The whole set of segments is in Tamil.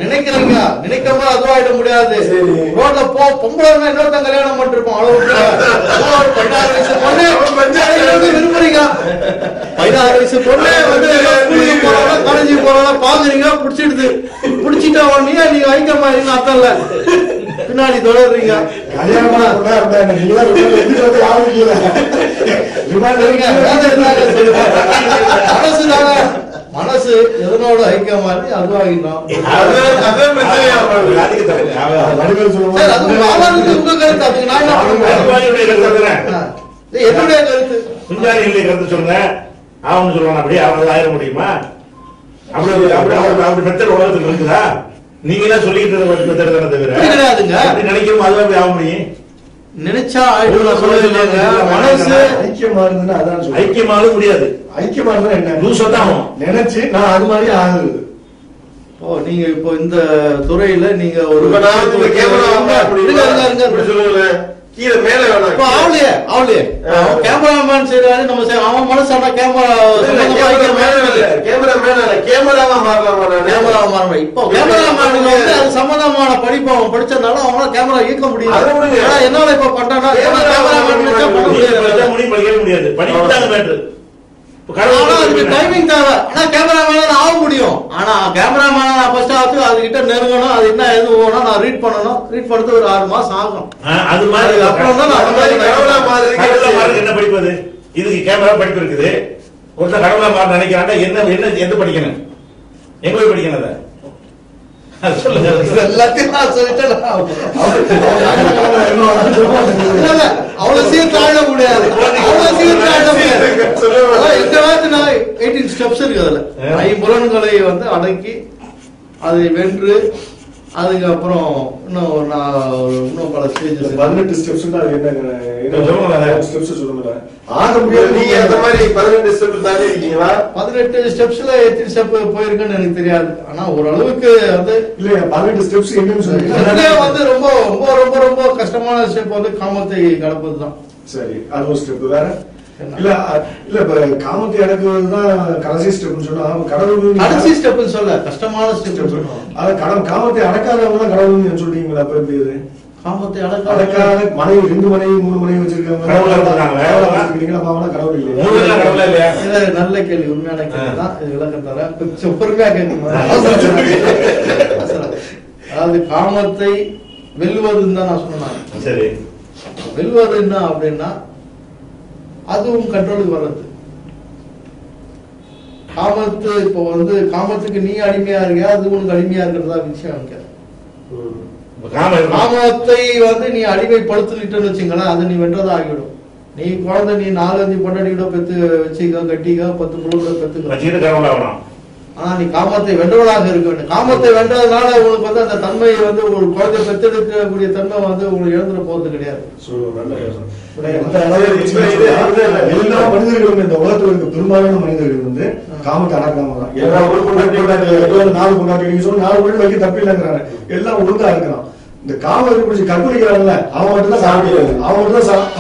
நினைக்கிறீங்க நினைக்காம அதுவாயிட முடியாது சரி. ரோட்ல போ பொம்பளை இன்னொருத்தன் கல்யாணம் பண்ணிருப்போம் அளவுக்கு ஒரு பதினாறு வயசு பொண்ணு பஞ்சாயத்துல இருந்து விரும்புறீங்க பதினாறு வயசு பொண்ணு வந்து ஸ்கூலுக்கு போறாங்க காலேஜுக்கு போறாங்க பாக்குறீங்க பிடிச்சிடுது பிடிச்சிட்டா உடனே நீங்க ஐக்கியமா இருங்க அர்த்தம் இல்ல பின்னாடி தொடர்றீங்க கல்யாணம் பண்ண பொண்ணா இருந்தா என்ன? நீங்க தான் ரிமாண்ட் எதுக்கு வந்து யாரும் இல்ல. ரிமாண்ட் சரிங்க, வேலை இருந்தாங்க சொல்லுங்க. மனசு தாங்க மனசு எதனோட ஐக்கியமா இருக்கு அதுவாகிட்டோம் அதான் அதான் பிரச்சனையா போகுது. அதுக்கு தகுந்த- அவ- வடிவேல் சொல்லுவாங்க. சார் அது மாணவர்களுக்கு உங்க கருத்து அதுக்கு நான் என்ன பண்ண முடியும்? அதுவாயுடைய கருத்து அதுதானே? ஆ. இது என்னுடைய கருத்து குஞ்சாரிகளுடைய கருத்து சொல்லுங்க அவன் சொல்லுவான் அப்படி அவன் ஆயிட முடியுமா அப்படி ஒரு- அப்படி அப்படி அப்படி மெத்தட் உலகத்துக்கு இருக்குதா நீங்க தான் சொல்லிக்கிட்டு இருக்க மெத்தட் தானே தவிர அப்படி கிடையாதுங்க. அப்படி நினைக்கிறோம் அதுவா அப்படி ஆக முடியும் நினைச்சா ஆயிடும் நான் சொல்லவே இல்லைங்க மனசு ஐக்கியமா இருந்ததுன்னா அதான் சொல்றேன். ஐக்கியமாக முடியாது ஐக்கியமா இருந்தா என்ன லூசா தான் ஆகும். நினைச்சு நான் அது மாதிரி ஆகுது ஓ நீங்க இப்போ இந்த துறையில நீங்க ஒரு இப்ப நான் வந்து இந்த கேமரா வாங்க அப்படி இருங்க, இருங்க, இருங்க. இப்படி சொல்லுங்களேன். கீழே மேல இப்போ வேணாம் அவளையே அவளையே ஆ. கேமராமேன் செய்யறாரு நம்ம செய்ய- அவன் மனசான கேமரா கேமரா மேல இல்ல கேமரா மேல இல்ல கேமராவா மாறலாமா நானு? கேமரா மாறணும் இப்போ கேமராமேன் வந்து அது சம்பந்தமான படிப்பு அவன் படிச்சதுனால அவனால கேமரா இயக்க முடியல அதை விடுங்க. ஆனா என்னால இப்ப பண்றானா கேமரா கேமராமேன் வச்சா பண்ண நீங்க முடியாது படிச்சா முடியும் படிக்கவே முடியாது படிப்பு தாங்க மேட்ரு இப்ப ஆனா அதுக்கு கடவுள் டைமிங் தேவை ஆனா கேமராமேன் ஆக முடியும் ஆனா கேமராமேன் நான் ஃபர்ஸ்ட் ஆச்சு அதுகிட்ட நெருங்கணும் அது என்ன எது போகணும் நான் ரீட் பண்ணணும் ரீட் பண்ணது ஒரு ஆறு மாசம் ஆகும் ஆ, அது மாதிரி அப்புறம் தான் நான் அந்த மாதிரி கடவுளா மாதிரி கடவுளா மாறுறது என்ன படிப்பது இதுக்கு கேமரா படிப்பு இருக்குது ஒருத்தன் கடவுளா மாற நினைக்கிறான்டா என்ன என்ன எந்த படிக்கணும் எங்க போய் படிக்கணும் அதை அது சொல்லுங்க எல்லாத்தையும் நான் சொல்லிட்டேன் என்ன இல்ல, இல்ல, அவ்வளவு சீக்கிரம் ஆட முடியாது அவ்வளவு சீக்கிரம் ஆட முடியாது அதான் இந்த வாரத்து நான் 18 ஸ்டெப்ஸ் இருக்கு அதுல ஐம்புலன்களை வந்து அடக்கி அதை வென்று அதுக்கப்புறம் இன்னும் ஒரு நான் ஒரு இன்னும் பல ஸ்டேஜஸ் பதினெட்டு ஸ்டெப்ஸ் அது என்ன சொல்லுங்களேன். ஸ்டெப்ஸ் சொல்லுங்களேன் ஆக முடியாது நீங்க அந்த மாதிரி பதினெட்டு ஸ்டெப் தாண்டி இருக்கீங்களா பதினெட்டு ஸ்டெப்ஸ்ல எத்தனை ஸ்டெப் போயிருக்குன்னு எனக்கு தெரியாது ஆனா ஓரளவுக்கு வந்து இல்லையா பதினெட்டு ஸ்டெப்ஸ் என்னன்னு சொல்லுங்க இதுலயே வந்து ரொம்ப ரொம்ப ரொம்ப ரொம்ப கஷ்டமான ஸ்டெப் வந்து காமத்தை கடப்பது தான் சரி அது ஒரு ஸ்டெப் வேற என்ன? இல்ல அ- இல்ல இப்ப காமத்தை அடக்குவது தான் கடைசி ஸ்டெப்னு சொன்னா அப்ப கடவுள் கடைசி ஸ்டெப்னு சொல்ல கஷ்டமான ஸ்டெப் சொல்லுவோம் அத கடம் காமத்தை அடக்காதவங்க தான் கடவுள் நீங்க சொல்றீங்களா அப்ப எப்படி இது காமத்தை அடக்காத அடக்காத மனைவி ரெண்டு மனைவி மூணு மனைவி வச்சிருக்காங்க கடவுளா இருக்காங்க. கடவுளா வச்சிருக்கீங்களா அப்ப அவனா கடவுள் இல்லையா மூணு பேர்லாம் கடவுளா இல்லையா இது நல்ல கேள்வி உண்மையான கேள்வி தான் இது விளக்கம் தரேன் கொஞ்சம் பொறுமையா கேட்கணும் அதாவது காமத்தை வெல்வதுன்னு தான் நான் சொன்னேன் சரி வெல்வது என்ன அப்படின்னா அதுவும் கண்ட்ரோலுக்கு வர்றது காமத்து இப்போ வந்து காமத்துக்கு நீ அடிமையா இருக்கியா அது உனக்கு அடிமையா இருக்கிறதா விஷயம் இங்க இப்ப காமம் இருக்கணும். காமத்தை வந்து நீ அடிமைப்படுத்திட்டேன்னு வச்சுங்களேன் அது நீ வென்றதா ஆகிவிடும் நீ குழந்தை நீ நாலஞ்சு பொண்டாட்டி கூட பெத்து வச்சுக்க கட்டிக்க பத்து புள்ள கூட பெத்துக்க வச்சுக்கிட்டு கடவுள் ஆகணும் ஆனா நீ காமத்தை வென்றவனாக இருக்க வேண்டும் காமத்தை வென்றதுனால உங்களுக்கு வந்து அந்த தன்மை வந்து ஒரு குழந்தை பெத்தெடுக்கக்கூடிய தன்மை வந்து உங்களுக்கு இழந்துட போறது கிடையாது சொல்லுங்க, நல்ல யோசனை. இந்த அளவு வச்சுக்கிட்டு எல்லா மனிதர்களும் இந்த உலகத்துல இருக்க பெரும்பாலான மனிதர்கள் வந்து காமத்தை அடக்காம தான் எல்லா ஒரு பொண்டாட்டி பொண்டாட்டி, எல்லாம் நாலு பொண்டாட்டி நீங்க சொன்ன நாலு பொண்ணு வைக்க தப்பு இல்லைங்கிறாங்க எல்லாம் ஒழுங்கா இருக்கிறான் இந்த காமத்தை பிடிச்சி கற்பழிக்கிறாங்கல்ல அவன் மட்டும் தான் சாப்பிடுறாங்க அவன் மட்டும் தான் சா-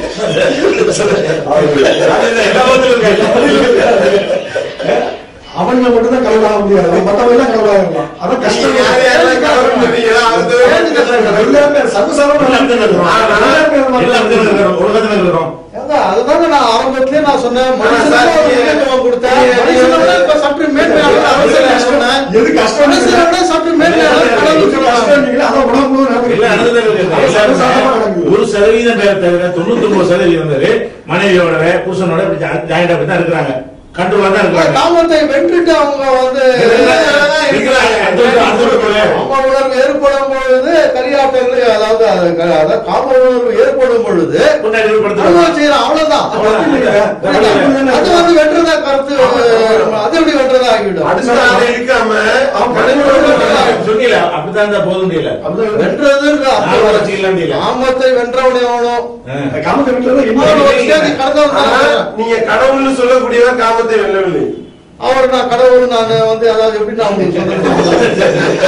அது எல்லா மதத்திலும் இருக்காது. அவன்ல மட்டும் தான் கடவுள் ஆக முடியாது மத்தவங்க எல்லாம் கடவுளா இருக்கலாம் அதான் கஷ்டம் யார் யாரெல்லாம் கடவுள்னு சொன்னீங்களோ, அது எல்லாமே சர்வசாதாரண எல்லாம் அப்படிதான் இருக்கிறோம். எல்லாமே எல்லாம் அப்படிதான் இருக்கிறோம். உலகத்துல இருக்கிறோம். ஏங்க, அதுதாங்க நான் ஆரம்பத்திலே நான் சொன்னேன் மனுஷனுக்கு சார், ஒரு முக்கியத்துவம் கொடுத்தேன் மனுஷனை விட இப்ப சற்று மேன்மையான அரசியல் சொன்னேன் எது கஷ்டம் மனுஷனை விட சற்று மேன்மையான கடவுள் எது கஷ்டம் சொல்றாங்க. இல்லைங்களா, அதான் உடம்பு முழுவதும் நடக்குது. எல்லாம் நடந்துதான் இருக்குது. அது சர்வசாதாரணமா எல்லாருமே நடக்குது. ஒரு சதவீதம் பேர் தவிர தொண்ணூத்தி ஒன்பது சதவீதம் பேரு மனைவியோட புருஷனோட இப்படி ஜாயிண்டா தான் இருக்கிறாங்க கண்ட்ரோலா தான் இருக்கிறாங்க காமத்தை வென்றுட்டு அவங்க வந்து இருக்கிறாங்க. அந்த ஒரு- அந்த ஒரு கொலை. காம உணர்வு ஏற்படும் பொழுது கரியாட்டங்கள் அதாவது அது க- அதாவது காம உணர்வு ஏற்படும் பொழுது கொண்டாடி படுத்துறாங்க அனுபவம் செய்யறோம் அவ்வளவுதான் அது வந்து வென்றதா கருத்து அது எப்படி வென்றதா ஆகிவிடும் அடுத்த ஆளை இருக்காம அவன் சொன்னீல அப்படித்தான் இருந்தா போதும் முடியல அப்படிதான் வென்றதுன்ற நாலு வச்சு இல்ல முடியல காமத்தை வென்றவனே அவனும் காமத்தை வீட்டுல தான் இன்னொரு என்ன ஒரு ஸ்டேஜ் கடந்தவன் ஆனா, தான் நீங்க கடவுள்னு சொல்லக்கூடியவன் காமத்தை வெல்லவில்லை அவர் நான் கடவுள் நான் வந்து அதாவது எப்படி நான் உங்களுக்கு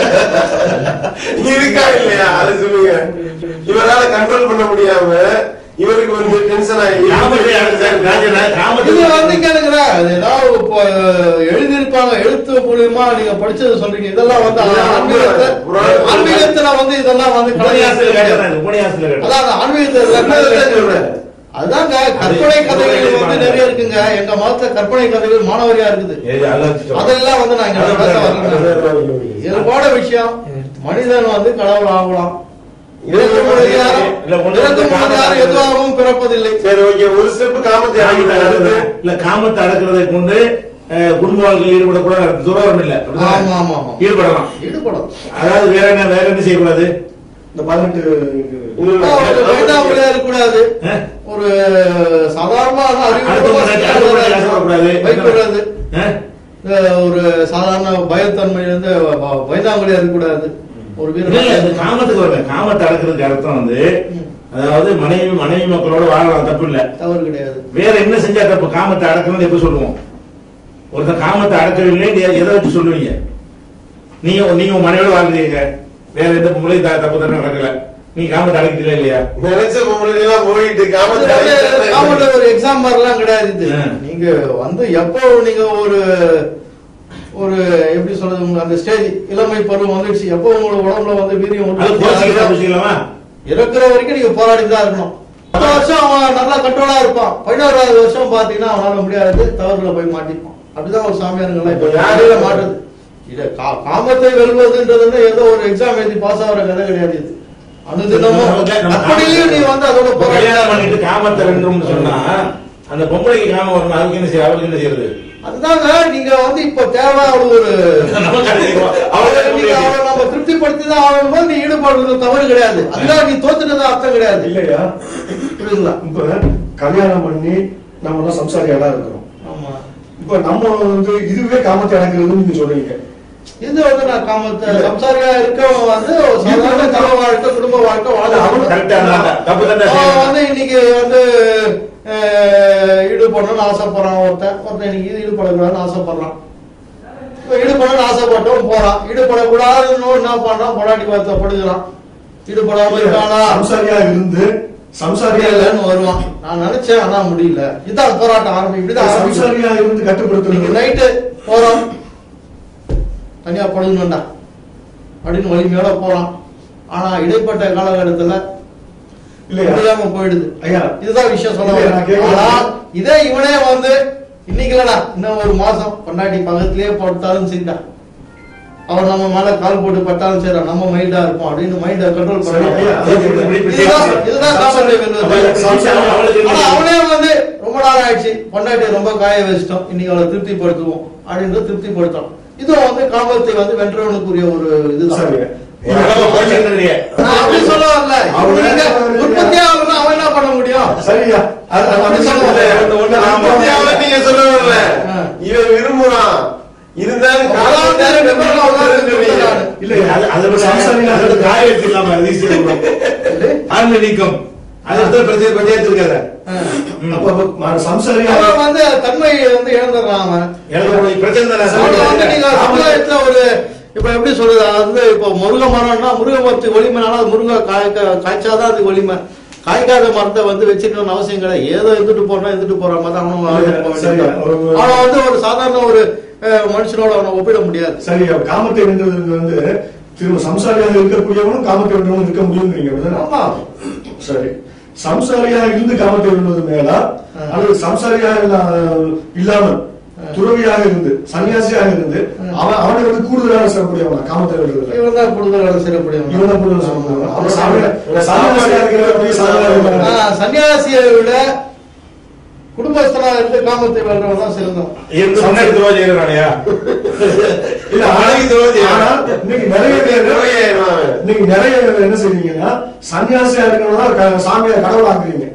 சொல்றது இருக்கா இல்லையா அதை சொல்லுங்க இவரால கண்ட்ரோல் பண்ண முடியாம இவருக்கு வந்து டென்ஷன் ஆகி காமத்தை அடக்க- ராஜனா, காமத்தை இது வந்து கேளுங்க அது ஏதாவது இப்போ எழுதியிருப்பாங்க எழுத்து மூலியமா நீங்க படிச்சது சொல்றீங்க இதெல்லாம் வந்து ஆன்மீகத்தை ஆன்மீகத்துல வந்து இதெல்லாம் வந்து உபன்யாசத்துல கிடையாது கேட்டேன், உபன்யாசத்துல கேட்டேன். அதான் அந்த ஆன்மீகத்தை சொல்றேன். அதாங்க கற்பனை கதைகள் வந்து நிறைய இருக்குங்க எங்க மதத்துல கற்பனை கதைகள் மாணவரியா இருக்குது ஏய், அதை வச்சு சொல்றேன். அதெல்லாம் வந்து நான் இங்க பேச வரல இயல்பான விஷயம் மனிதன் வந்து கடவுள் ஆகலாம் இறக்கும் பொழுது யாரும் இல்ல, ஒண்ணு இறக்கும் பொழுது யாரும் எதுவாகவும் பிறப்பதில்லை சரி ஓகே ஒரு ஸ்டெப் காமத்தை காமத்தை ஆகிட்டாரு அடக்குறது, இல்ல காமத்தை அடக்குறதை கொண்டு அஹ், குடும்ப வாழ்க்கையில் ஈடுபடக்கூட துரோகம் இல்ல அப்படிதானே? ஆமா ஆமா ஆமா ஈடுபடலாம் ஈடுபடும் அதாவது வேற என்ன வேற என்ன செய்யக்கூடாது இந்த பதினெட்டு வேண்டாமலே இருக்கக்கூடாது அஹ்? ஒரு சாதாரணமான அடுத்த முறை அடுத்த முறை ஆசைப்படக்கூடாது. வைக்கூடாது அஹ்? ஒரு சாதாரண பயத்தன்மையிலிருந்து பயந்தாமலே இருக்கக்கூடாது ஒரு இல்ல, இல்ல, இந்த வீரர் காமத்துக்கு வரல காமத்தை அடக்குறதுக்கு அர்த்தம் வந்து ம். அதாவது மனைவி மனைவி மக்களோட வாழலாம் தப்பு இல்ல தவறு கிடையாது வேற என்ன செஞ்சா தப்பு காமத்தை அடக்கணும்னு எப்ப சொல்லுவோம் ஒருத்தன் காமத்தை அடக்கவில்லை நீ எதை வச்சு சொல்லுவீங்க நீங்க நீங்க உங்க மனைவியோட வாழ்றீங்க வேற எந்த பொம்பளையும் த- தப்பு தண்ணி நடக்கல நீ காமத்தை அடக்கிட்டீங்களா இல்லையா நினைச்ச பொம்பளை எல்லாம் போயிட்டு காமத்தை அது வந்து ஆகிட்டாரு. காமன்ல ஒரு எக்ஸாம் மாதிரிலாம் கிடையாது இது ஆ. நீங்க வந்து எப்போ நீங்க ஒரு ஒரு எப்படி சொல்றது உங்களுக்கு அந்த ஸ்டேஜ் இளமை பருவம் வந்துடுச்சு எப்போ உங்களோட உடம்புல வந்து வீரியம் அது குறைச்சிக்கலாம் வந்து வச்சுக்கலாமா இறக்குற வரைக்கும் நீங்க போராடி தான் இருக்கணும் பத்து வருஷம் அவன் நல்லா கண்ட்ரோலா இருப்பான் பதினோராவது வருஷம் பாத்தீங்கன்னா அவனால முடியாது தவறுல போய் மாட்டிப்பான் அப்படிதான் ஒரு சாமியாருங்கெல்லாம் இப்ப யாரையில மாட்டுது இத கா- காமத்தை வெல்வதுன்றது வந்து ஏதோ ஒரு எக்ஸாம் எழுதி பாஸ் ஆகிற கதை கிடையாது இது அனுதினமும் அப்படியும் நீ வந்து அதோட இப்ப கல்யாணம் போராடி பண்ணிட்டு காமத்தை வென்றோம்னு சொன்னா அந்த பொம்பளைக்கு காமம் வரணும் அதுக்கு என்ன செய்ய அவளுக்கு என்ன செய்யறது அதுதாங்க நீங்க வந்து இப்ப தேவை அவளுக்கு ஒரு நமக்கு அது தெரியும். அவளை அவளுக்கு நீங்க அவளை நம்ம திருப்திப்படுத்தி தான் ஆகணும் நீ ஈடுபடுறது தவறு கிடையாது அதுதான் நீ தோத்துனது அர்த்தம் கிடையாது இல்லையா புரியுதுங்களா இப்ப கல்யாணம் பண்ணி நம்ம எல்லாம் சம்சாரியா தான் இருக்கிறோம் ஆமா இப்ப நம்ம வந்து இதுவே காமத்தை அடக்குறதுன்னு நீங்க சொல்றீங்க இது வந்து நான் காமத்தை சம்சாரியா இருக்கவன் வந்து ஒரு சாதாரண தவ வாழ்க்கை குடும்ப வாழ்க்கை வாழ கரெக்டா இருந்தா தப்பு தான் அவன் செய்யணும் வந்து இன்னைக்கு வந்து அஹ், ஈடுபடணும்னு ஆசைப்படுறான் ஒருத்தன் ஒருத்தன் இன்னைக்கு இது ஈடுபடக்கூடாதுன்னு ஆசைப்படுறான் இப்ப ஈடுபடணும்னு ஆசைப்பட்டவன் போறான் ஈடுபடக்கூடாதுன்னு என்ன பண்றான் பொடாட்டி பார்த்த படுகிறான் ஈடுபடாம இருக்கானா சம்சாரியா இருந்து சம்சாரியா இல்லைன்னு வருவான் நான் நினைச்சேன் ஆனா முடியல இதான் போராட்டம் ஆரம்பி இப்படிதான் ஆரம்பிக்கும் சம்சாரியா இருந்து இன்னைக்கு கட்டுப்படுத்துறது நைட்டு போறோம் தனியா படுக்கணும்டா அப்படின்னு வலிமையோட போறான் ஆனா இடைப்பட்ட காலகட்டத்துல இல்லையா முடியாம போயிடுது ஐயா இதுதான் விஷயம் சொல்ல இல்லையா, நான் வரேன். கேக்குறேன். ஆனா இதே இவனே வந்து இன்னைக்கு இல்லடா இன்னும் ஒரு மாசம் பொண்டாட்டி பக்கத்திலேயே படுத்தாலும் சரிடா அவன் நம்ம மேல கால் போட்டு பட்டாலும் சரி நம்ம மைண்டா இருப்போம் அப்படின்னு மைண்ட கண்ட்ரோல் சரி, ஐயா, பண்ணி அது இப்படி- இப்படி இதுதான் பேசுங்க. இதுதான் காமத்தை வெல்வது. சம்சாரம் அவளுக்கு என்ன ஆனா அவனே வந்து ரொம்ப நாள் ஆயிடுச்சு பொண்டாட்டி ரொம்ப காய வச்சிட்டோம் இன்னைக்கு அவளை திருப்திப்படுத்துவோம் அப்படின்னு திருப்திப்படுத்தோம் இதுவும் வந்து காமத்தை வந்து வென்றவனுக்குரிய ஒரு இதுதான் சரிங்க உடம்ப குறைச்சிக்கிறீங்க. நான் அப்படி சொல்ல வரல அவன் நீங்க உற்பத்தி ஆகணும்னா அவன் என்ன பண்ண முடியும் சரியா அது அது அப்படி சொல்ல இல்ல, வரல. அந்த ஒண்ணு ஆம்பத்தியாவை நீங்க சொல்ல வரல. ஆ. இவன் விரும்புறான் இருந்தாலும் அதாவது காமத்தை ரெண்டு பேரும் அவ்வளவுதான் சொல்றீங்க. சொல்றாங்க. இல்லையா அது- அதை விட சம்சாரியா அதை விட காய வச்சிடலாமா? அது easy ஆ இருக்கும். ஆண்மை நீக்கம் அது எடுத்து பிரச்சனை பஞ்சாயத்து இருக்காத அப்ப அப்ப சம்சாரியா அவன் வந்து தன்மை வந்து இழந்துடுறான் அவன் எனக்கு ஒரு பிரச்சனை தானே அவனை வந்து நீங்க சார். சமுதாயத்துல ஒரு இப்ப எப்படி சொல்றது அது வந்து இப்போ முருங்கை மரம்னா முருங்கை மரத்துக்கு ஒளிமைனால அது முருங்கை காய்க்க காய்ச்சாதான் அது ஒளிமை காய்க்காத மரத்தை வந்து வச்சிருக்கணும்னு அவசியம் கிடையாது ஏதோ இருந்துட்டு போறோம் இருந்துட்டு போற மாதிரி தான் அவனும் வாழ்ந்துட்டு போக சரியா, வேண்டியதுதான். ஒரு- அவன் வந்து ஒரு சாதாரண ஒரு அஹ், மனுஷனோட அவனை ஒப்பிட முடியாது சரி அப்ப காமத்தை வென்றது வந்து திரும்ப சம்சாரியாக இருக்கக்கூடியவனும் காமத்தை வென்றவனும் இருக்க முடியுங்கிறீங்க அப்படிதானே? ஆமா சரி சம்சாரியா இருந்து காமத்தை வெல்வது மேலா அல்லது சம்சாரியா இல்லா- இல்லாமல் துறவியாக இருந்து சன்னியாசியாக இருந்து அவன் அவனை வந்து கூடுதலாக சிறப்புடையவனா காமத்தை வெல்றதுல இவன் தான் கூடுதலாக சிறப்புடையவன் இவன் தான் கூடுதல் சிறப்புடையவன் அவன் சாமியா- சன்னியாசியா இருக்கிறவன் சாமியாக இருக்கிறவன். ஆனா, சன்னியாசியை விட குடும்பஸ்தனா இருந்து காமத்தை வென்றவன் தான் சிறந்தவன் இருந்து முன்னாடி துரோகம் செய்யறானயா இல்ல, மனைவி துரோகி. ஆனா, இன்னைக்கு நிறைய பேர் துரோகி ஆயிடுவான் அவன். இன்னைக்கு நிறைய பேர் என்ன செய்றீங்கன்னா சன்னியாசியா இருக்கிறவங்க சாமியா கடவுள் ஆக்குறீங்க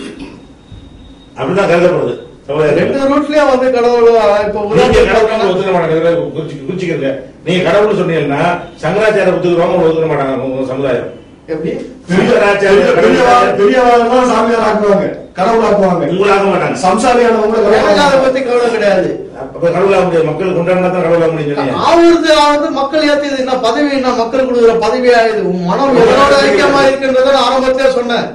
அப்படிதான் கருதப்படுது சமுதாயத்துல. ரெண்டு ரூட்லயும் வந்து கடவுள் இப்ப நீங்க கடவுள் உதாரணத்துக்கு ஒத்துக்க மாட்டாங்க குறிச்சு- குறிச்சுக்கிறீங்க நீங்க கடவுள் சொன்னீங்கன்னா சங்கராச்சார ஒத்துக்கிறவங்க ஒத்துக்க மாட்டாங்க உங்க சமுதாயம் எப்படி பெரிய சங்கராச்சாரிய பெரியவா- பெரியவாள்லாம் சாமியார் ஆக்குவாங்க கடவுள் ஆக்குவாங்க உங்களாக மாட்டாங்க சம்சாரியானவங்க எனக்கு அதை கடவுள் பத்தி கவலை கிடையாது அப்ப கடவுளாக முடியாது மக்கள் கொண்டாடினா தான் கடவுளாக முடியும் சொன்னீங்க ஆவுறது ஆவது மக்கள் ஏத்தது என்ன பதவி என்ன மக்கள் கொடுக்குற பதவியா இது உன் மனம் எதனோட ஐக்கியமா இருக்குன்றத நான் ஆரம்பத்திலே சொன்னேன்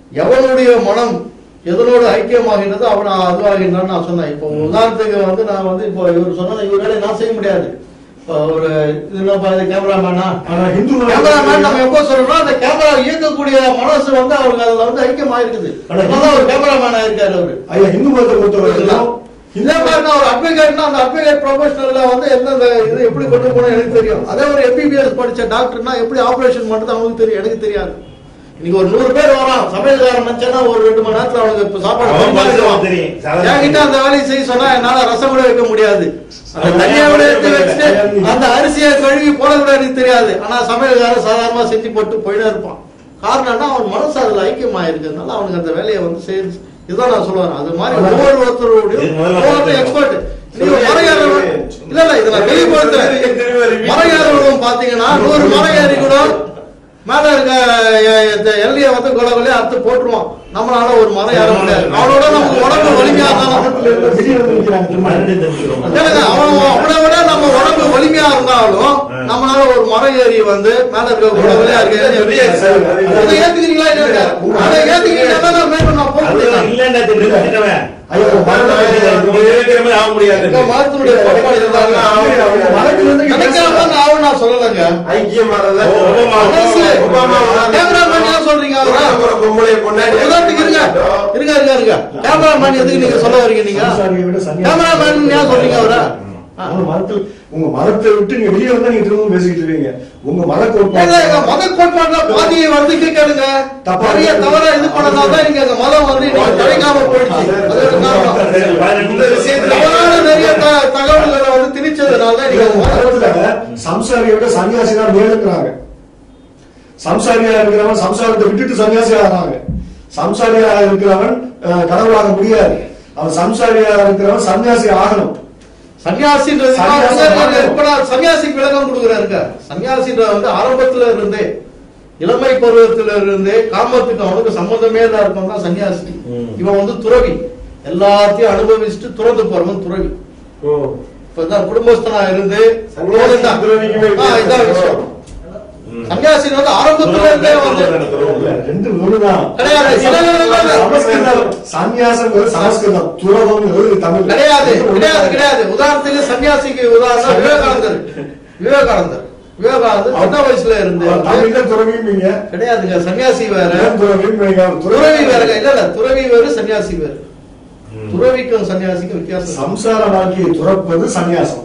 எவனுடைய மனம் எதனோடு ஐக்கியமாகின்றதோ அவன் அதுவாகின்றான் நான் சொன்னேன் இப்போ உதாரணத்துக்கு வந்து நான் வந்து இப்போ இவர் சொன்னதை இவர் வேலையை நான் செய்ய முடியாது இப்போ ஒரு இது கேமராமேனா ஆனா இந்து கேமராமேன் நம்ம எப்போ சொல்றோம் அந்த கேமரா இயக்கக்கூடிய மனசு வந்து அவருக்கு அதுல வந்து ஐக்கியமாயிருக்குது அதனால ஒரு கேமராமேனா இருக்காரு அவரு ஐயா இந்து மதத்தை பொறுத்தவரைக்கும் இதே மாதிரி நான் ஒரு அட்வொகேட்னா அந்த அட்வொகேட் ப்ரொஃபஷனல்ல வந்து எந்தெந்த இது எப்படி கொண்டு போகணும் எனக்கு தெரியும் அதே ஒரு எம்பிபிஎஸ் படிச்ச டாக்டர்னா எப்படி ஆபரேஷன் பண்றது அவனுக்கு தெரியும் எனக்கு தெரியாது இன்னைக்கு ஒரு நூறு பேர் வரான் சமையல்காரன் நினைச்சா ஒரு ரெண்டு மணி நேரத்துல அவனுக்கு இப்ப சாப்பாடு அவன் பண்ணி மனசுல தருவான். தெரியும். சாதாரண என்கிட்ட அந்த வேலையை செய்ய சொன்னா என்னால ரசம் கூட வைக்க முடியாது அந்த அவன் தண்ணியை விட எடுத்து வேலை வச்சுட்டு வேலை. அந்த அரிசியை கழுவி போட கூட எனக்கு தெரியாது ஆனா சமையல்காரன் சாதாரணமா செஞ்சு போட்டு போயிட்டே இருப்பான் காரணம் என்ன அவன் மனசு அதுல ஐக்கியமா இருக்கிறதுனால அவனுக்கு அந்த வேலையை வந்து செய்ய இதுதான் நான் சொல்லுவேன் அது மாதிரி ஒவ்வொருத்தருடைய இது முதல்ல ஒவ்வொருத்தர் எக்ஸ்பர்ட் நீங்க மலையாளம் இல்ல இல்ல இதுல வெளிப்படுத்துறேன் மலையாளம் பாத்தீங்கன்னா நூறு மலை ஏறி கூட மேல இருக்க எல்லைய வந்து குலகுலையே அறுத்து போட்டுருவான் நம்மளால ஒரு மரம் ஏற முடியாது அவனோட நமக்கு உடம்பு வலிமையா இருந்தாலும் திடீர்னு நிக்கிறாங்க திரும்ப. மறுபடியும் தெரிஞ்சுக்கிறோம். இல்லைங்க, அவன் அவனை விட நம்ம உடம்பு வலிமையா இருந்தாலும் நம்மளால ஒரு மரம் ஏறி வந்து மேல இருக்க குலகுலையா இருக்க அதை ஏத்துக்கிறீங்களா இல்லையா அதை ஏத்துக்கிறீங்கன்னா தான் மேலும் நான் போக அது முடியும் இல்லைன்னா தெரிஞ்சு நிறுத்திட்டவன். ஐயா, உங்க மதத்தை உங்க இருக்கிற மாதிரி ஆக முடியாது. இந்த மரத்தினுடைய கோட்பாடு இதுதாங்க. உங்க மதத்துல இருந்து நினைக்காம நான் அவன் நான் சொல்லலைங்க ஐக்கியமானதா ஒபாமா. மனசு ஒபாமா கேமராமேன் ஏன் சொல்றீங்க அவரை ஒரு பொம்பளை பொண்டாட்டி உதாரணத்துக்கு இருங்க இருங்க இருங்க இருங்க கேமராமேன் எதுக்கு நீங்க சொல்ல வரீங்க நீங்க சம்சாரியை விட சன்னியாசி. கேமராமேன் ஏன் சொல்றீங்க அவரை உங்க மதத்தில் உங்க மதத்தை விட்டு நீங்க வெளியே வந்தா நீங்க திரும்ப பேசிக்கிட்டு இருக்கீங்க உங்க மத ஏங்க, கோட்பாடு எங்க மத கோட்பாடுல பாதியை வந்து கேளுங்க தப்பா நிறைய இருக்கு. தவறா இது பண்ணதாதான் இங்க எங்க மதம் வந்து இன்னைக்கு கிடைக்காம போயிடுச்சு அது ஒரு காரணம். சரி, பதினெட்டு இந்த விஷயத்துல தவறான நிறைய த- தகவல்களை வந்து திணிச்சதுனால தான் நீங்க இன்னைக்கு உங்க மதத்துல மதத்துல சம்சாரியை விட சன்னியாசி தான் மேலுங்கிறாங்க சம்சாரியா இருக்கிறவன் சம்சாரத்தை விட்டுட்டு சன்னியாசியா ஆகிறாங்க சம்சாரியா இருக்கிறவன் அஹ், கடவுளாக முடியாது அவன் சம்சாரியா இருக்கிறவன் சன்னியாசி ஆகணும் சன்னியாசின்றது சன்னியாசி மாற்றம். இப்ப நான் சன்னியாசிக்கு விளக்கம் கொடுக்குறாருங்க சன்னியாசின்ற வந்து ஆரம்பத்துல இருந்தே இளமை பருவத்துல இருந்தே காமத்துக்கு அவனுக்கு சம்பந்தமே இல்லாத இருக்கவன் தான் சன்னியாசி ம். இவன் வந்து துறவி எல்லாத்தையும் அனுபவிச்சுட்டு துறந்து போறவன் துறவி இப்ப இதான் குடும்பஸ்தனா இருந்து சன்னியாசி இதான். துறவிக்குமே ஆ, இதான் விஷயம் ம். சன்னியாசி வந்து ஆரம்பத்துல இருந்தே வந்து இல்ல, ரெண்டு ஒண்ணுதான் கிடையாது சில நேரங்கள்ல சமஸ்கிருதம் சன்னியாசம் சமஸ்கிருதம் துறவம் தமிழ் கிடையாது கிடையாது கிடையாது உதாரணத்துக்கு சன்னியாசிக்கு உதாரணம் விவேகானந்தர் விவேகானந்தர் விவேகானந்தர் சின்ன வயசுல இருந்து வந்து- தமிழ்ல துறவியும்பீங்க கிடையாதுங்க சன்னியாசி வேற ஏன் துறவியும்பீங்க? துறவி வேறங்க இல்ல இல்ல துறவி வேறு சன்னியாசி வேறு ம். துறவிக்கும் சன்னியாசிக்கும் வித்தியாசம் இருக்கு. சம்சார வாழ்க்கையை துறப்பது சந்நியாசம்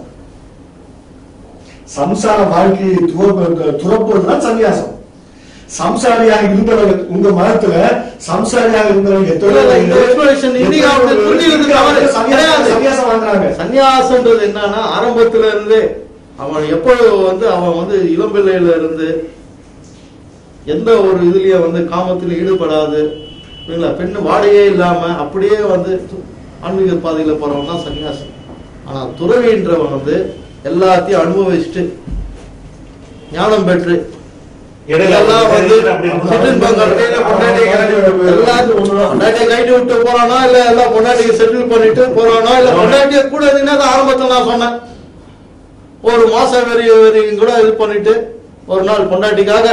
சம்சார வாழ்க்கையை துறப்ப- துறப்பதுதான் சந்நியாசம் சம்சாரியாக இருந்தவர்கள் உங்க மதத்துல சம்சாரியாக இருந்தவர்கள் இல்ல, இல்ல, இந்த explanation இன்னைக்கு அவங்க புரிஞ்சுக்கிறது தவறு. கிடையாது. சன்னியாசம் வாங்குறாங்க சன்னியாசம்ன்றது என்னன்னா ஆரம்பத்துல இருந்து அவன் எப்பொழுது வந்து அவன் வந்து இளம்பிள்ளையில இருந்து எந்த ஒரு இதுலயும் வந்து காமத்தில் ஈடுபடாது இல்ல பெண்ணு வாடையே இல்லாம அப்படியே வந்து ஆன்மீக பாதையில போறவன் தான் சன்னியாசி ஆனா துறவின்றவன் வந்து எல்லாத்தையும் அனுபவிச்சுட்டு ஞானம் பெற்று இடையில எல்லாம் வந்து அப்படி செட்டில் பங்காளி இடையில பொண்டாட்டியை கிளப்பி விட்டு எல்லாத்தையும் ஒண்ணுதான். பொண்டாட்டியை கைட்டு விட்டு போறானா இல்ல எல்லாம் பொண்டாட்டிக்கு செட்டில் பண்ணிட்டு போறானா இல்ல பொண்டாட்டிய கூட இருந்தீங்கன்னா தான் ஆரம்பத்துல நான் சொன்னேன் ஒரு மாசம் வெறி வெறியும் கூட இது பண்ணிட்டு ஒரு நாள் பொண்டாட்டிக்காக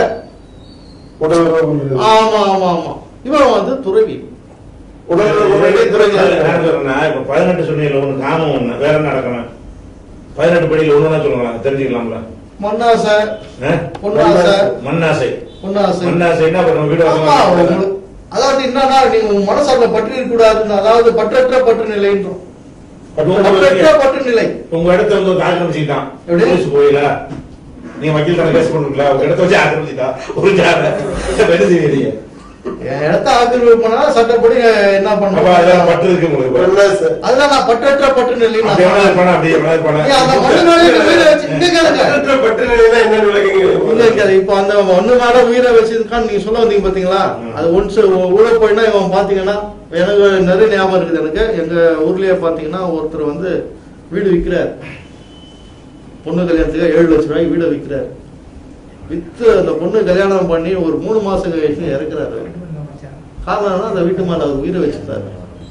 ஆமா ஆமா ஆமா இவன் வந்து துறவி உடல்ல பொண்டாட்டி துறவியாரு. நான் சொல்றேன்னா, இப்ப பதினெட்டு சொன்னீங்கல்ல, ஒண்ணு காமம் ஒண்ணு, வேற என்ன நடக்கணும்? பதினெட்டு படியில ஒண்ணுன்னா சொல்லுங்களேன், தெரிஞ்சுக்கலாம்ல? மண்ணாசை ஆ? பொன்னாசை மண்ணாசை பொன்னாசை மண்ணாசைன்னா அப்ப நம்ம வீடு ஆமா, வாசல்ல உங்களுக்கு- அதாவது என்னன்னா நீங்க உங்க மனசால பற்று இருக்க கூடாதுன்னு அதாவது பற்றற்ற பற்று நிலைன்றோம் அப்ப உங்க பற்றற்ற வீடு- பற்று நிலை உங்க இடத்த வந்து ஒரு ஆக்கிரமிச்சுக்கிட்டான் எப்படி? போலீஸ் போயில நீங்க வக்கீல் தானே கேஸ் பண்ணுங்களா உங்க இடத்த வச்சு ஆக்கிரமிச்சுட்டா ஒரு ஜாட என்ன செய்வீங்க என் இடத்த ஆக்கிரமிப்பு பண்ணா சட்டப்படி என்ன அப்ப பண்ணுவோம் அதெல்லாம் பட்டு இருக்கு உங்களுக்கு இப்ப. என்ன சார்? அதுதான் நான் பற்றற்ற பற்று நிலை அப்படி எவ்வளவு பணம் அப்படி எவ்வளவு பணம் ஏன் அந்த மண்ணு மேல இருக்க உயிரை வச்சு இங்க கேளுங்க பற்று பற்று நிலைனா என்ன விளக்குங்க? இல்ல இருக்காது இப்போ அந்த ஒண்ணு மேல உயிரை வச்சிருக்கான்னு நீங்க சொல்ல வந்தீங்க பாத்தீங்களா ம். அது ஒன்ஸ் ஊழ போயினா இவன் பாத்தீங்கன்னா எனக்கு நிறைய ஞாபகம் இருக்குது எனக்கு எங்க ஊர்லயே பாத்தீங்கன்னா ஒருத்தர் வந்து வீடு விக்கிறார் பொண்ணு கல்யாணத்துக்கு ஏழு லட்சம் ரூபாய்க்கு வீடை விக்கிறார் வித்து அந்த பொண்ணு கல்யாணம் பண்ணி ஒரு மூணு மாசம் கழிச்சு இறக்குறாரு காரணம் என்ன? அந்த வீட்டு மேல அவர் உயிரை வச்சிருந்தாரு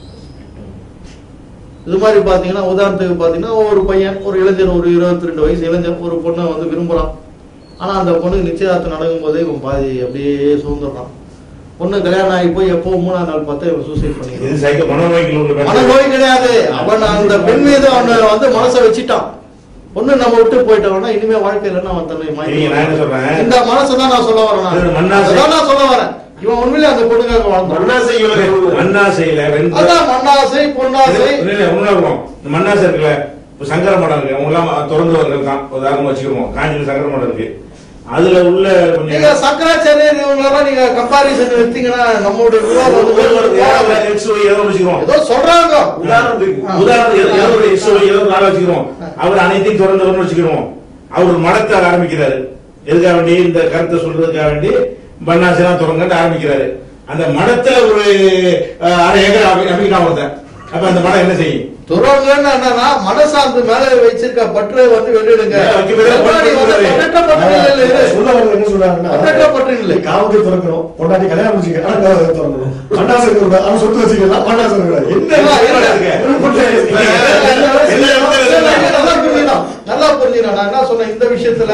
இது மாதிரி பாத்தீங்கன்னா உதாரணத்துக்கு பாத்தீங்கன்னா ஒரு பையன் ஒரு இளைஞர் ஒரு இருபத்தி ரெண்டு வயசு இளைஞர் ஒரு பொண்ணை வந்து விரும்புறான் ஆனா அந்த பொண்ணுக்கு நிச்சயதார்த்தம் நடக்கும் போதே இவன் பாதி அப்படியே சுதந்திரம் பொண்ணு கல்யாணம் ஆகி போய் எப்போ மூணாம் நாள் பார்த்து இவன் சூசைட் இது பண்ணிக்கிறான் சைக்கோ மனநோய்கள் உள்ள மனநோய் கிடையாது அவன் அந்த பெண் மீது அவனை வந்து மனசை வச்சுட்டான் பொண்ணு நம்ம விட்டு போயிட்டவனா இனிமே வாழ்க்கையில அவன் தன்னை நீங்க நான் என்ன சொல்றேன்? இந்த மனசை தான் நான் சொல்ல வரேன் இது நான். மண்ணாசை. அதான் நான் சொல்ல வரேன் இவன் உண்மையிலே அந்த பொண்ணுக்காக வாழ்ந்தான் மண்ணாசை இவர்கள் மண்ணாசையில ரெண்டு அதான் மண்ணாசை பொன்னாசை இல்ல, இல்ல, உண்மையா இருக்கும். இந்த மண்ணாசை இருக்குல்ல இப்ப சங்கர மடம் இருக்கு அவங்க எல்லாம் திறந்தவர்கள் தான் உதாரணமா வச்சுக்குவோம் காஞ்சியில் சங்கர மடம் இருக்கு அதுல உள்ள நீங்க கொஞ்சம் சங்கராச்சாரியர் இவங்களெல்லாம் நீங்க கம்பாரிசன் எடுத்தீங்கன்னா நம்மளுடைய விவாதம் வந்து வேறு ஒரு கோணம். XY ஏதோ வச்சுக்கிறோம் ஏதோ சொல்றாங்க உதாரணத்துக்கு ஆ. உதாரணத்துக்கு ஏதோ- ஏதோ ஒரு XY ஏதோ ஒரு நாள் வச்சுக்கிறோம் அவர் அனைத்தையும் திறந்தவர்னு வச்சுக்கிறோம் அவர் ஒரு மடத்தை ஆரம்பிக்கிறாரு எதுக்காக வேண்டி இந்த கருத்தை சொல்றதுக்காக வேண்டி பண்ணாசெல்லாம் திறங்கன்னு ஆரம்பிக்கிறாரு அந்த மடத்துல ஒரு அஹ், அரை ஏக்கர் அமை- அமைக்கலாம் ஒருத்தன் அப்ப அந்த மடம் என்ன செய்யும் துறவுங்கன்னு என்னன்னா மனசார்ந்து மேல வச்சிருக்க பற்றை வந்து வெளியிடுங்க ஏன் வைக்க முடியாது? எப்படி வந்து பற்றற்ற பற்று இல்லை, இல்லை. சொல்ல வர்றது என்ன சொல்றாங்கன்னா பற்றற்ற பற்று இல்லை. காவத்தை திறக்கணும் பொண்டாட்டி கல்யாணம் வச்சுக்க ஆனா காவத்தை திறக்கணும் மண்ணாசை இருக்கக்கூடாது அவன் சொத்து வச்சுக்கலாம் மண்ணாசை இருக்கக்கூடாது என்ன இல்ல, இல்ல. எல்லா இடத்துல இருக்கு. நல்லா புரிஞ்சுக்கணும். நல்லா புரிஞ்சுக்கணும். நான் என்ன சொன்னேன் இந்த விஷயத்துல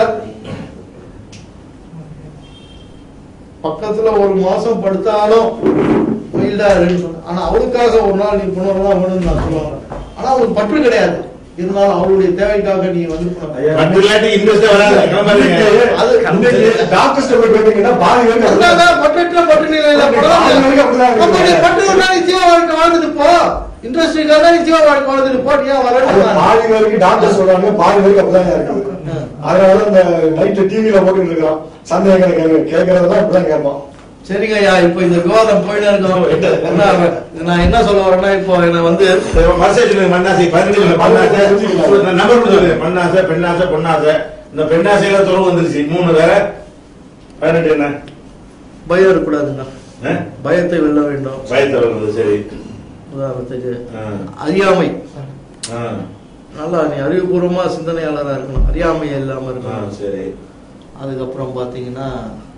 பக்கத்துல ஒரு மாசம் படுத்தாலும் மைல்டா இருன்னு சொன்னேன் ஆனா அவளுக்காக ஒரு நாள் நீ புணர்தான் வேணும்னு நான் சொல்லுவாங்க ஆனா அவளுக்கு பற்று கிடையாது இருந்தாலும் அவளுடைய தேவைக்காக நீ வந்து புணர். ஐயா, பத்து இல்லாட்டி இன்வெஸ்ட் வராது கிளம்பாதீங்க. அது டாக்டர்ஸ்ட போய் கேட்டீங்கன்னா பாதி பேருக்கு அதான் அப்படிதான். அதான் பற்றற்ற பற்று நிலையில பாதி படம் பேருக்கு அப்படிதான் இருக்கு. அப்ப நீ பற்று ஒன்றா நீ ஜீவ வாழ்க்கை வாழ்ந்துட்டு போ இண்டஸ்ட்ரிக்காக நீ ஜீவ வாழ்க்கை வாழ்ந்துட்டு போ நீ ஏன் அது வரணும் பாதி பேருக்கு டாக்டர் சொல்றாங்க பாதி பேருக்கு அப்படிதான் இருக்குது அதனால இந்த நைட்டு டிவில போட்டுட்டு இருக்கான் சந்தேகங்களை கேட்க கேட்கறதெல்லாம் இப்படிதான் கேட்பான் சரிங்க ஐயா இப்போ இந்த விவாதம் போயிட்டு இருக்கோம் என்ன நான் என்ன சொல்ல வரேன்னா இப்போ என்ன வந்து மனசாட்சி சொல்லுங்க, மண்ணாசை பதினஞ்சு சொல்லுங்க, மண்ணாசை நான் நம்பர் மட்டும் சொல்லுங்க மண்ணாசை பெண்ணாசை பொன்னாசை இந்த பெண்ணாசையில துறவு வந்துருச்சு மூணு வேற பதினெட்டு என்ன பயம் இருக்கக்கூடாதுங்க ஆ? பயத்தை வெல்ல வேண்டும் பயத்தை வருது சரி உதாரணத்துக்கு ஆ. அறியாமை ஆ. நல்லா நீ அறிவுபூர்வமா சிந்தனையாளரா இருக்கணும் அறியாமை இல்லாம ஆ, இருக்கணும் சரி அதுக்கப்புறம் பாத்தீங்கன்னா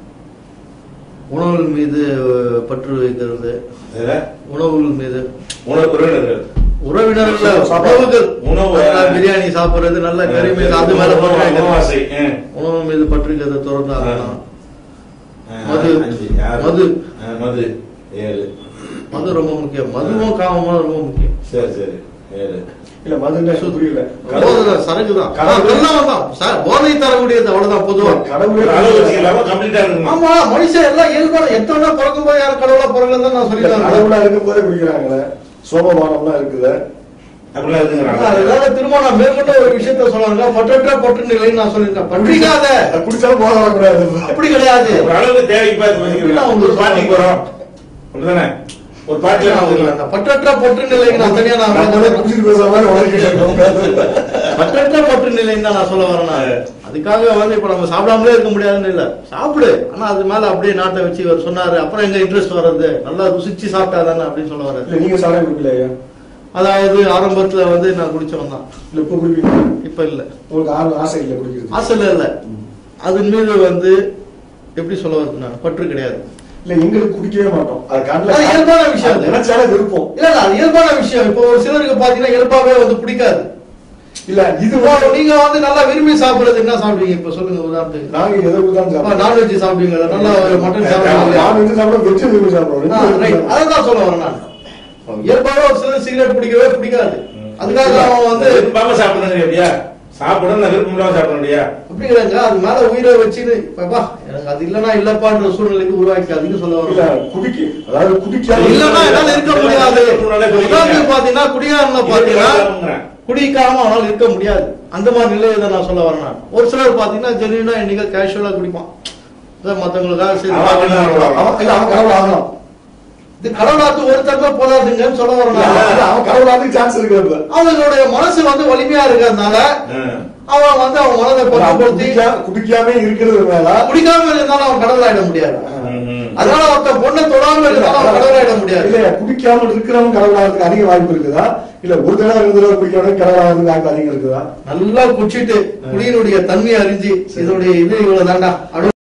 உணவுகள் மீது பற்று வைக்கிறது இதுல உணவுகள் மீது உணவு உறவினர்கள் உறவினர்கள் உணவுகள் உணவு. நல்லா பிரியாணி சாப்பிடுறது நல்ல கறி மீது அது மேல உணவு- பற்று வைக்கிறது. உணவாசை ஆ. உணவு மீது பற்றுக்கிறத திறந்தாகணும் ஆ, மது. அஞ்சு, ஆறு. மது. ஆ, மது ஏழு மது ரொம்ப முக்கியம் மதுவும் காமமும் ரொம்ப முக்கியம் சரி சரி ஏழு இல்ல மதுன்னு புரியல போதை சரக்கு தான் கடவுள். எல்லாம் தான் சார் போதை தரக்கூடியது அவ்வளவுதான் பொதுவா ஒரு கடவுளே அளவு வச்சுக்கலாமா கம்ப்ளீட்டா இருக்கணும் ஆமா மனுஷன் எல்லாம் இயல்பான எத்தனை பிறக்கும் போது யாரும் கடவுளா பிறகுல தான் நான் இல்ல, சொல்லிடுறேன் கடவுளா இருக்கும் போதே குடிக்கிறாங்களே சோமபானம்லாம் இருக்குல்ல அப்படிலாம் இருக்குங்கிறாங்க அதனால திரும்ப நான் மேற்கொண்ட ஒரு விஷயத்த சொல்லுவாங்க பற்றற்ற பற்று நிலைன்னு நான் சொல்லியிருக்கேன் பற்றிக்காத அது குடிச்சாலும் போக வரக்கூடாது அப்படி கிடையாது ஒரு அளவுக்கு தேவைக்கு பார்த்து வச்சுக்கிறோம் ஒரு பார்ட்டிக்கு போறோம் அப்படிதானே ஒரு பார்ட்டில அந்த பற்றற்ற பற்று நிலைக்கு நான் தனியா நான் நம்மளே வந்து- குடிச்சிட்டு பேசுற மாதிரி உலகிட்டு இருக்கோம் பற்றற்ற பற்று நிலைன்னு தான் நான் சொல்ல வரேன் நான். அதுக்காக வந்து இப்ப நம்ம சாப்பிடாமலே இருக்க முடியாதுன்னு இல்ல சாப்பிடு ஆனா அது மேல அப்படியே நாட்டை வச்சு இவர் சொன்னாரு அப்புறம் எங்க இன்ட்ரெஸ்ட் வர்றது நல்லா ருசிச்சு சாப்பிட்டா தானே அப்படின்னு சொல்ல வர்றாரு இல்ல நீங்க சாலை குடிக்கலையா அதாவது ஆரம்பத்துல வந்து நான் குடிச்சவன் தான் இல்ல இப்ப குடிப்பீங்க இப்ப இல்ல உங்களுக்கு ஆர்வம் ஆசை இல்ல குடிக்கிறது ஆசைல இல்ல அதன் மீது வந்து எப்படி சொல்ல வருது நான் பற்று கிடையாது இல்ல எங்களுக்கு குடிக்கவே மாட்டோம் அது அது இயல்பான விஷயம் அது. நினைச்சாலே விருப்பம் இல்ல இல்ல அது இயல்பான விஷயம் இப்போ ஒரு சிலருக்கு பாத்தீங்கன்னா இயல்பாவே வந்து பிடிக்காது இல்ல இது இப்போ நீங்க வந்து நல்லா விரும்பி சாப்பிடுறது என்ன சாப்பிடுவீங்க இப்ப சொல்லுங்க உதாரணத்துக்கு நாங்க எதை கொடுத்தாலும் சாப்பிடுவோம் நான்வெஜ் சாப்பிடுவீங்களா நல்லா மட்டன் நாங்க சாப்பிடுவீங்களா நான் வந்து சாப்பிட வெஜ் விரும்பி சாப்பிடுவோம் ஆ, right. அதான் சொல்ல வரேன் நான் இயல்பாவே ஒரு சிலர் சிகரெட் பிடிக்கவே பிடிக்காது அதுக்காக அவன் வந்து விரும்பாம சாப்பிடணும் எப்படியா சாப்பிடணும் நான் விருப்பம் இல்லாம சாப்பிடணும்டியா அப்படிங்கிறாங்க அது மேல உயிரை வச்சுன்னு பாப்பா எனக்கு அது இல்லனா இல்லப்பான்ற சூழ்நிலைக்கு உருவாக்காதீங்க சொல்ல இல்ல வரேன் குடிக்க அதாவது குடிக்காம இல்லன்னா என்னால இருக்க முடியாது உதாரணத்துக்கு பாத்தீங்கன்னா குடிகாரன பாத்தீங்கன்னா குடிக்காம அவனால இருக்க முடியாது அந்த மாதிரி நிலையை தான் நான் சொல்ல வரேன் நான். ஒரு சிலர் பாத்தீங்கன்னா ஜென்யூனா இன்னைக்கு கேஷுவலா குடிப்பான் இதான் மத்தவங்களுக்காக சரி அவன் அப்படிதான் பாக்கலாம். அவன் இல்ல அவன் கடவுள் ஆகலாம் இது கடவுளாத்து ஒரு தடவை போதாதுங்கன்னு சொல்ல வரேன் இல்ல, நான். இல்ல, அவன் கடவுள் ஆகிறதுக்கு சான்ஸ் இருக்கு அதுல. அவங்களுடைய மனசு வந்து வலிமையா இருக்கிறதுனால அவன் வந்து அவன் மனதை அவன் பக்குவப்படுத்தி குடிக்கா- குடிக்காம இருக்கிறது மேல குடிக்காம இருந்தாலும் அவன் கடவுளாயிட முடியாது அதனால ஒருத்த பொண்ணை தொடாம இருந்தாலும் அவன் கடவுளாயிட முடியாது இல்ல குடிக்காம இருக்கிறவன் கடவுள் ஆகிறதுக்கு அதிக வாய்ப்பு இருக்குதா இல்ல ஒரு தடவை ரெண்டு தடவை குடிக்கிறவன் கடவுள் ஆகிறதுக்கு வாய்ப்பு அதிகம் இருக்குதா நல்லா குடிச்சிட்டு குடியினுடைய தன்மையை அறிஞ்சு இதனுடைய இது இவ்வளவு தாண்டா